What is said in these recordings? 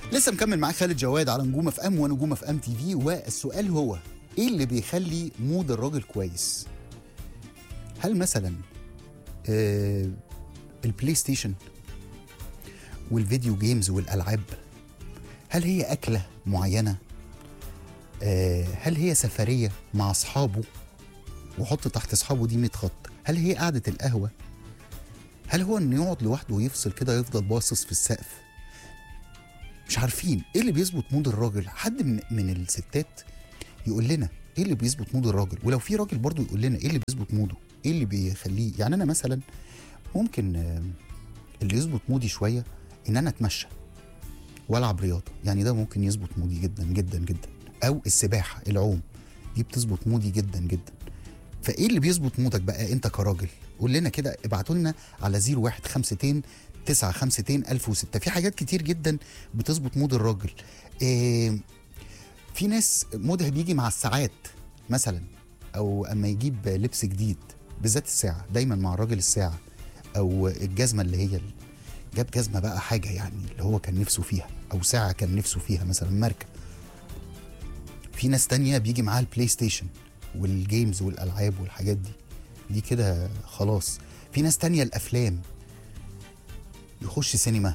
لسه مكمل معاك خالد جواد على نجوم اف ام ونجوم اف ام تي في والسؤال هو ايه اللي بيخلي مود الراجل كويس هل مثلا آه البلاي ستيشن والفيديو جيمز والالعاب هل هي اكله معينه آه هل هي سفريه مع اصحابه وحط تحت اصحابه دي 100 خط هل هي قعده القهوه هل هو انه يقعد لوحده ويفصل كده يفضل باصص في السقف مش عارفين ايه اللي بيظبط مود الراجل حد من من الستات يقول لنا ايه اللي بيظبط مود الراجل ولو في راجل برضو يقول لنا ايه اللي بيظبط موده ايه اللي بيخليه يعني انا مثلا ممكن آه، اللي يظبط مودي شويه ان انا اتمشى والعب رياضه يعني ده ممكن يظبط مودي جدا جدا جدا او السباحه العوم دي بتظبط مودي جدا جدا فايه اللي بيظبط مودك بقى انت كراجل قول لنا كده ابعتوا لنا على 0152 952 1006 في حاجات كتير جدا بتظبط مود الراجل إيه في ناس مودها بيجي مع الساعات مثلا او اما يجيب لبس جديد بالذات الساعه دايما مع الراجل الساعه او الجزمه اللي هي ال- جاب جزمه بقى حاجه يعني اللي هو كان نفسه فيها او ساعه كان نفسه فيها مثلا ماركه في ناس تانية بيجي معاها البلاي ستيشن والجيمز والالعاب والحاجات دي دي كده خلاص في ناس تانية الافلام يخش سينما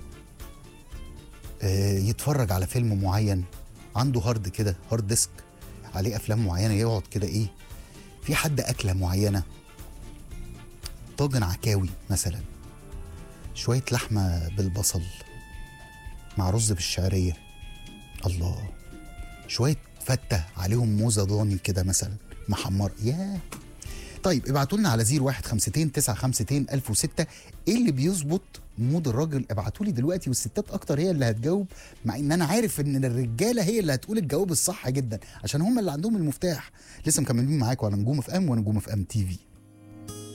آه، يتفرج على فيلم معين عنده هارد كده هارد ديسك عليه افلام معينه يقعد كده ايه في حد اكله معينه طاجن عكاوي مثلا شويه لحمه بالبصل مع رز بالشعريه الله شويه فته عليهم موزه ضاني كده مثلا محمر ياه طيب ابعتوا لنا على 0152 952 1006 ايه اللي بيظبط مود الراجل ابعتوا لي دلوقتي والستات اكتر هي اللي هتجاوب مع ان انا عارف ان الرجاله هي اللي هتقول الجواب الصح جدا عشان هم اللي عندهم المفتاح لسه مكملين معاكم على نجوم اف ام ونجوم اف ام تي في